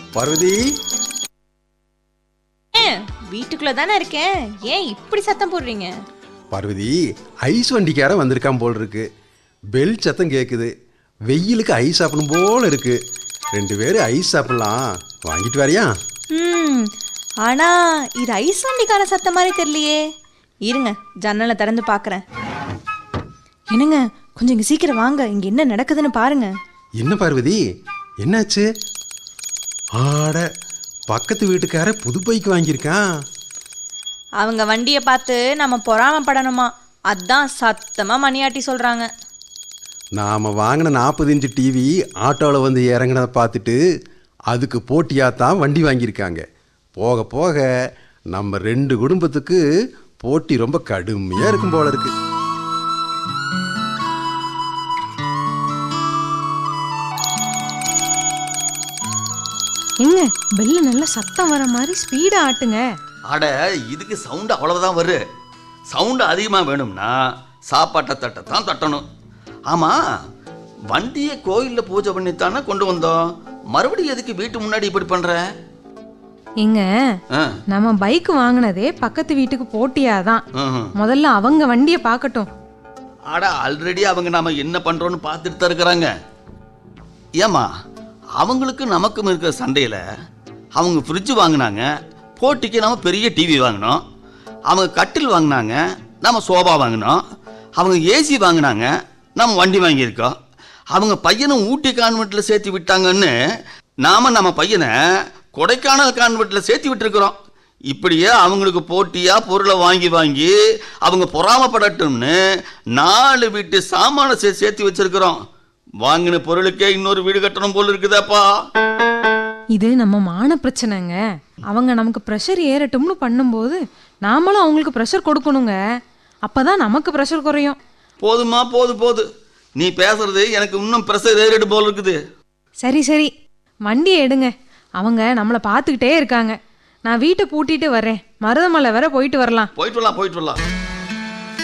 பார்வதி ஏன் வீட்டுக்குள்ள தானே இருக்கேன் ஏன் இப்படி சத்தம் போடுறீங்க பார்வதி ஐஸ் வண்டிக்காரன் வந்திருக்கான் போல் இருக்கு பெல் சத்தம் கேட்குது வெயிலுக்கு ஐஸ் சாப்பிடணும் போல இருக்கு ரெண்டு பேரும் ஐஸ் சாப்பிடலாம் வாங்கிட்டு வரியா ம் ஆனா இது ஐஸ் வண்டிக்கான சத்தம் மாதிரி தெரியலையே இருங்க ஜன்னலை திறந்து பார்க்கறேன் என்னங்க கொஞ்சம் இங்க சீக்கிரம் வாங்க இங்க என்ன நடக்குதுன்னு பாருங்க என்ன பார்வதி என்னாச்சு ஆட பக்கத்து வீட்டுக்கார புது பைக் வாங்கியிருக்கான் அவங்க வண்டியை பார்த்து நம்ம பொறாமப்படணுமா அதான் சத்தமா மணியாட்டி சொல்றாங்க நாம் வாங்கின நாற்பது இன்ச்சு டிவி ஆட்டோவில் வந்து இறங்கினதை பார்த்துட்டு அதுக்கு போட்டியாக தான் வண்டி வாங்கியிருக்காங்க போக போக நம்ம ரெண்டு குடும்பத்துக்கு போட்டி ரொம்ப கடுமையாக இருக்கும் போல இருக்கு எங்க பெல்லு நல்ல சத்தம் வர மாதிரி ஸ்பீடா ஆட்டுங்க அட இதுக்கு சவுண்டு அவ்வளவுதான் வரும் சவுண்டு அதிகமாக வேணும்னா சாப்பாட்டை தட்டை தான் தட்டணும் ஆமாம் வண்டியை கோயிலில் பூஜை பண்ணித்தானே கொண்டு வந்தோம் மறுபடியும் எதுக்கு வீட்டு முன்னாடி இப்படி பண்ணுற எங்க ஆ நம்ம பைக் வாங்கினதே பக்கத்து வீட்டுக்கு போட்டியா தான் ம்ஹும். முதல்ல அவங்க வண்டியை பார்க்கட்டும் அட ஆல்ரெடி அவங்க நாம என்ன பண்ணுறோன்னு பார்த்துட்டு தான் இருக்கிறாங்க ஏம்மா அவங்களுக்கு நமக்கும் இருக்கிற சண்டையில் அவங்க ஃப்ரிட்ஜ் வாங்கினாங்க போட்டிக்கு நம்ம பெரிய டிவி வாங்கினோம் அவங்க கட்டில் வாங்கினாங்க நம்ம சோபா வாங்கினோம் அவங்க ஏசி வாங்கினாங்க நம்ம வண்டி வாங்கியிருக்கோம் அவங்க பையனும் ஊட்டி கான்வெண்ட்டில் சேர்த்து விட்டாங்கன்னு நாம் நம்ம பையனை கொடைக்கானல் கான்வெண்ட்டில் சேர்த்து விட்டுருக்குறோம் இப்படியே அவங்களுக்கு போட்டியா பொருளை வாங்கி வாங்கி அவங்க பொறாமப்படட்டும்னு நாலு வீட்டு சாமான சே சேர்த்து வச்சிருக்கிறோம் வாங்கின பொருளுக்கே இன்னொரு வீடு கட்டணும் போல இருக்குதாப்பா இது நம்ம மான பிரச்சனைங்க அவங்க நமக்கு ப்ரெஷர் ஏறட்டும்னு பண்ணும்போது நாமளும் அவங்களுக்கு ப்ரெஷர் கொடுக்கணுங்க அப்பதான் நமக்கு ப்ரெஷர் குறையும் போதுமா போது போது நீ பேசுறது எனக்கு இன்னும் ப்ரெஷர் ஏறிடு போல இருக்குது சரி சரி வண்டியை எடுங்க அவங்க நம்மளை பார்த்துக்கிட்டே இருக்காங்க நான் வீட்டை பூட்டிட்டு வர்றேன் மருதமலை வர போயிட்டு வரலாம் போயிட்டு வரலாம் போயிட்டு வரலாம்